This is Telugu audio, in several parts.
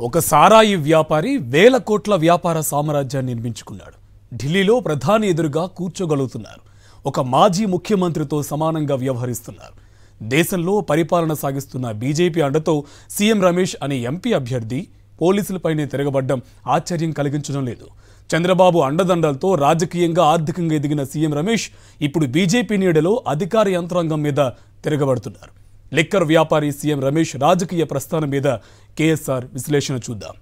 ఒక సారాయి వ్యాపారి వేల కోట్ల వ్యాపార సామ్రాజ్యాన్ని నిర్మించుకున్నాడు ఢిల్లీలో ప్రధాని ఎదురుగా కూర్చోగలుగుతున్నారు ఒక మాజీ ముఖ్యమంత్రితో సమానంగా వ్యవహరిస్తున్నారు దేశంలో పరిపాలన సాగిస్తున్న బీజేపీ అండతో సీఎం రమేష్ అనే ఎంపీ అభ్యర్థి పోలీసులపైనే తిరగబడ్డం ఆశ్చర్యం కలిగించడం లేదు చంద్రబాబు అండదండలతో రాజకీయంగా ఆర్థికంగా ఎదిగిన సీఎం రమేష్ ఇప్పుడు బీజేపీ నీడలో అధికార యంత్రాంగం మీద తిరగబడుతున్నారు లిక్కర్ వ్యాపారి సీఎం రమేష్ రాజకీయ ప్రస్థానం మీద కేఎస్ఆర్ విశ్లేషణ చూద్దాం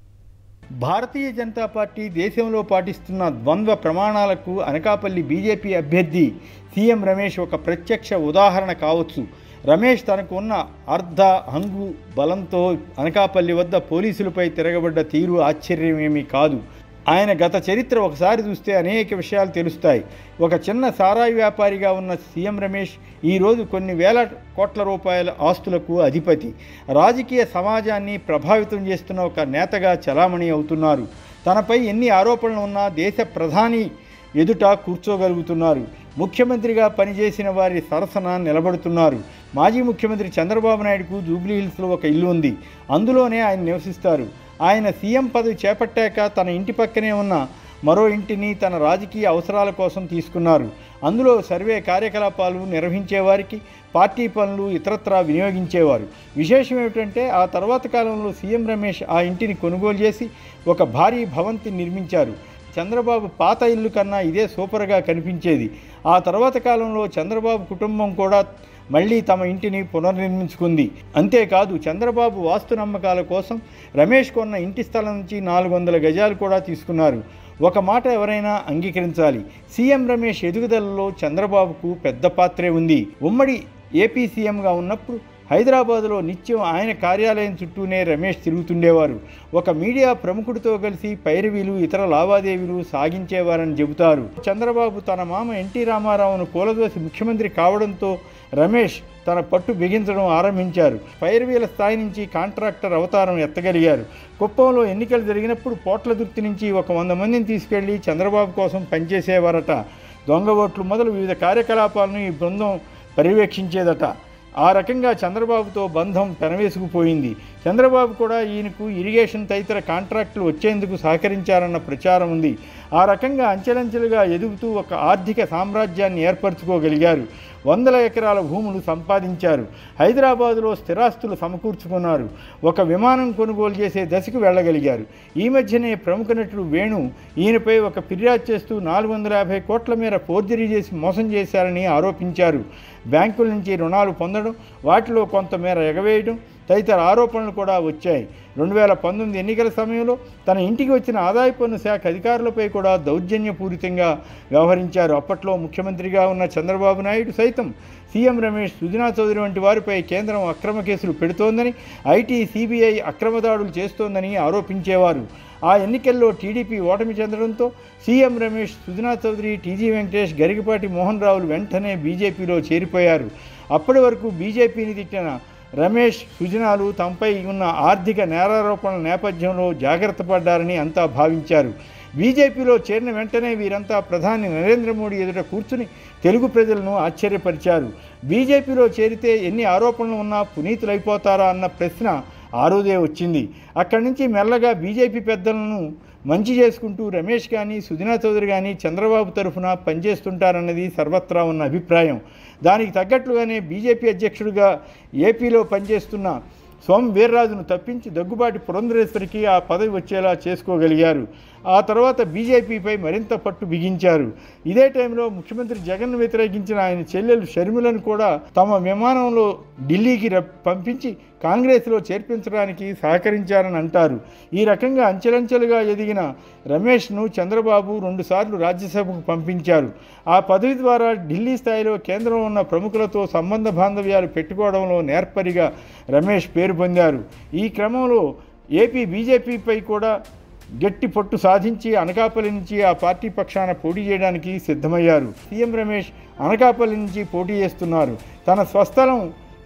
భారతీయ జనతా పార్టీ దేశంలో పాటిస్తున్న ద్వంద్వ ప్రమాణాలకు అనకాపల్లి బీజేపీ అభ్యర్థి సీఎం రమేష్ ఒక ప్రత్యక్ష ఉదాహరణ కావచ్చు రమేష్ తనకు ఉన్న అర్ధ హంగు బలంతో అనకాపల్లి వద్ద పోలీసులపై తిరగబడ్డ తీరు ఆశ్చర్యమేమీ కాదు ఆయన గత చరిత్ర ఒకసారి చూస్తే అనేక విషయాలు తెలుస్తాయి ఒక చిన్న సారాయి వ్యాపారిగా ఉన్న సీఎం రమేష్ ఈరోజు కొన్ని వేల కోట్ల రూపాయల ఆస్తులకు అధిపతి రాజకీయ సమాజాన్ని ప్రభావితం చేస్తున్న ఒక నేతగా చలామణి అవుతున్నారు తనపై ఎన్ని ఆరోపణలు ఉన్నా దేశ ప్రధాని ఎదుట కూర్చోగలుగుతున్నారు ముఖ్యమంత్రిగా పనిచేసిన వారి సరసన నిలబడుతున్నారు మాజీ ముఖ్యమంత్రి చంద్రబాబు నాయుడుకు జూబ్లీహిల్స్లో ఒక ఇల్లు ఉంది అందులోనే ఆయన నివసిస్తారు ఆయన సీఎం పదవి చేపట్టాక తన ఇంటి పక్కనే ఉన్న మరో ఇంటిని తన రాజకీయ అవసరాల కోసం తీసుకున్నారు అందులో సర్వే కార్యకలాపాలు నిర్వహించేవారికి పార్టీ పనులు ఇతరత్రా వినియోగించేవారు విశేషం ఏమిటంటే ఆ తర్వాత కాలంలో సీఎం రమేష్ ఆ ఇంటిని కొనుగోలు చేసి ఒక భారీ భవంతి నిర్మించారు చంద్రబాబు పాత ఇల్లు కన్నా ఇదే సూపర్గా కనిపించేది ఆ తర్వాత కాలంలో చంద్రబాబు కుటుంబం కూడా మళ్ళీ తమ ఇంటిని పునర్నిర్మించుకుంది అంతేకాదు చంద్రబాబు వాస్తు నమ్మకాల కోసం రమేష్ కొన్న ఇంటి స్థలం నుంచి నాలుగు వందల గజాలు కూడా తీసుకున్నారు ఒక మాట ఎవరైనా అంగీకరించాలి సీఎం రమేష్ ఎదుగుదలలో చంద్రబాబుకు పెద్ద పాత్రే ఉంది ఉమ్మడి ఏపీ సీఎంగా ఉన్నప్పుడు హైదరాబాదులో నిత్యం ఆయన కార్యాలయం చుట్టూనే రమేష్ తిరుగుతుండేవారు ఒక మీడియా ప్రముఖుడితో కలిసి పైరవీలు ఇతర లావాదేవీలు సాగించేవారని చెబుతారు చంద్రబాబు తన మామ ఎన్టీ రామారావును కూలదోసి ముఖ్యమంత్రి కావడంతో రమేష్ తన పట్టు బిగించడం ఆరంభించారు పైరవీల స్థాయి నుంచి కాంట్రాక్టర్ అవతారం ఎత్తగలిగారు కుప్పంలో ఎన్నికలు జరిగినప్పుడు పోట్ల దుర్తి నుంచి ఒక వంద మందిని తీసుకెళ్లి చంద్రబాబు కోసం పనిచేసేవారట దొంగ ఓట్లు మొదలు వివిధ కార్యకలాపాలను ఈ బృందం పర్యవేక్షించేదట ఆ రకంగా చంద్రబాబుతో బంధం పెనవేసుకుపోయింది చంద్రబాబు కూడా ఈయనకు ఇరిగేషన్ తదితర కాంట్రాక్టులు వచ్చేందుకు సహకరించారన్న ప్రచారం ఉంది ఆ రకంగా అంచెలంచెలుగా ఎదుగుతూ ఒక ఆర్థిక సామ్రాజ్యాన్ని ఏర్పరచుకోగలిగారు వందల ఎకరాల భూములు సంపాదించారు హైదరాబాదులో స్థిరాస్తులు సమకూర్చుకున్నారు ఒక విమానం కొనుగోలు చేసే దశకు వెళ్ళగలిగారు ఈ మధ్యనే ప్రముఖ నటుడు వేణు ఈయనపై ఒక ఫిర్యాదు చేస్తూ నాలుగు వందల యాభై కోట్ల మేర ఫోర్జరీ చేసి మోసం చేశారని ఆరోపించారు బ్యాంకుల నుంచి రుణాలు పొందడం వాటిలో కొంతమేర ఎగవేయడం తదితర ఆరోపణలు కూడా వచ్చాయి రెండు వేల పంతొమ్మిది ఎన్నికల సమయంలో తన ఇంటికి వచ్చిన ఆదాయ పన్ను శాఖ అధికారులపై కూడా దౌర్జన్యపూరితంగా వ్యవహరించారు అప్పట్లో ముఖ్యమంత్రిగా ఉన్న చంద్రబాబు నాయుడు సైతం సీఎం రమేష్ సుజనా చౌదరి వంటి వారిపై కేంద్రం అక్రమ కేసులు పెడుతోందని ఐటీ సిబిఐ అక్రమ దాడులు చేస్తోందని ఆరోపించేవారు ఆ ఎన్నికల్లో టీడీపీ ఓటమి చెందడంతో సీఎం రమేష్ సుజనా చౌదరి టీజీ వెంకటేష్ గరికపాటి మోహన్ రావులు వెంటనే బీజేపీలో చేరిపోయారు అప్పటి వరకు బీజేపీని తిట్టిన రమేష్ సుజనాలు తమపై ఉన్న ఆర్థిక నేరారోపణల నేపథ్యంలో జాగ్రత్త పడ్డారని అంతా భావించారు బీజేపీలో చేరిన వెంటనే వీరంతా ప్రధాని నరేంద్ర మోడీ ఎదుట కూర్చుని తెలుగు ప్రజలను ఆశ్చర్యపరిచారు బీజేపీలో చేరితే ఎన్ని ఆరోపణలు ఉన్నా పునీతులైపోతారా అన్న ప్రశ్న ఆ రోజే వచ్చింది అక్కడి నుంచి మెల్లగా బీజేపీ పెద్దలను మంచి చేసుకుంటూ రమేష్ కానీ సుజనా చౌదరి కానీ చంద్రబాబు తరఫున పనిచేస్తుంటారన్నది సర్వత్రా ఉన్న అభిప్రాయం దానికి తగ్గట్లుగానే బీజేపీ అధ్యక్షుడిగా ఏపీలో పనిచేస్తున్న సోమ వీర్రాజును తప్పించి దగ్గుబాటి పురంధరేశ్వరికి ఆ పదవి వచ్చేలా చేసుకోగలిగారు ఆ తర్వాత బీజేపీపై మరింత పట్టు బిగించారు ఇదే టైంలో ముఖ్యమంత్రి జగన్ను వ్యతిరేకించిన ఆయన చెల్లెలు షర్మిలను కూడా తమ విమానంలో ఢిల్లీకి రప్- పంపించి కాంగ్రెస్లో చేర్పించడానికి సహకరించారని అంటారు ఈ రకంగా అంచెలంచెలుగా ఎదిగిన రమేష్ను చంద్రబాబు రెండుసార్లు రాజ్యసభకు పంపించారు ఆ పదవి ద్వారా ఢిల్లీ స్థాయిలో కేంద్రంలో ఉన్న ప్రముఖులతో సంబంధ బాంధవ్యాలు పెట్టుకోవడంలో నేర్పరిగా రమేష్ పేరు పొందారు ఈ క్రమంలో ఏపీ బీజేపీపై కూడా గట్టి పట్టు సాధించి అనకాపల్లి నుంచి ఆ పార్టీ పక్షాన పోటీ చేయడానికి సిద్ధమయ్యారు సీఎం రమేష్ అనకాపల్లి నుంచి పోటీ చేస్తున్నారు తన స్వస్థలం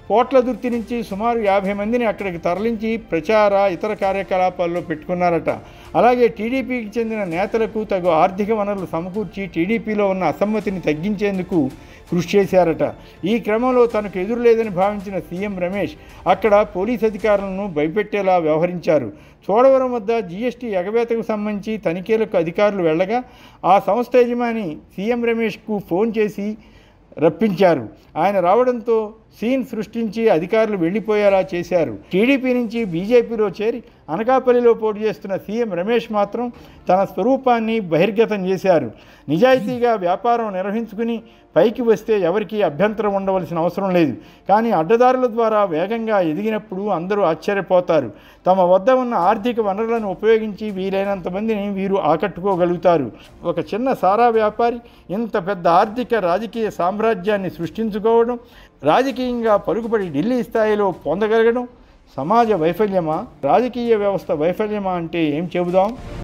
పోట్లదుర్తి నుంచి సుమారు యాభై మందిని అక్కడికి తరలించి ప్రచార ఇతర కార్యకలాపాల్లో పెట్టుకున్నారట అలాగే టీడీపీకి చెందిన నేతలకు తగు ఆర్థిక వనరులు సమకూర్చి టీడీపీలో ఉన్న అసమ్మతిని తగ్గించేందుకు కృషి చేశారట ఈ క్రమంలో తనకు ఎదురులేదని భావించిన సీఎం రమేష్ అక్కడ పోలీస్ అధికారులను భయపెట్టేలా వ్యవహరించారు చోడవరం వద్ద జీఎస్టీ ఎగవేతకు సంబంధించి తనిఖీలకు అధికారులు వెళ్ళగా ఆ సంస్థ యజమాని సీఎం రమేష్కు ఫోన్ చేసి రప్పించారు ఆయన రావడంతో సీన్ సృష్టించి అధికారులు వెళ్లిపోయేలా చేశారు టీడీపీ నుంచి బీజేపీలో చేరి అనకాపల్లిలో పోటీ చేస్తున్న సీఎం రమేష్ మాత్రం తన స్వరూపాన్ని బహిర్గతం చేశారు నిజాయితీగా వ్యాపారం నిర్వహించుకుని పైకి వస్తే ఎవరికీ అభ్యంతరం ఉండవలసిన అవసరం లేదు కానీ అడ్డదారుల ద్వారా వేగంగా ఎదిగినప్పుడు అందరూ ఆశ్చర్యపోతారు తమ వద్ద ఉన్న ఆర్థిక వనరులను ఉపయోగించి వీలైనంత మందిని వీరు ఆకట్టుకోగలుగుతారు ఒక చిన్న సారా వ్యాపారి ఇంత పెద్ద ఆర్థిక రాజకీయ సామ్రాజ్యాన్ని సృష్టించుకోవడం రాజకీయంగా పలుకుబడి ఢిల్లీ స్థాయిలో పొందగలగడం సమాజ వైఫల్యమా రాజకీయ వ్యవస్థ వైఫల్యమా అంటే ఏం చెబుదాం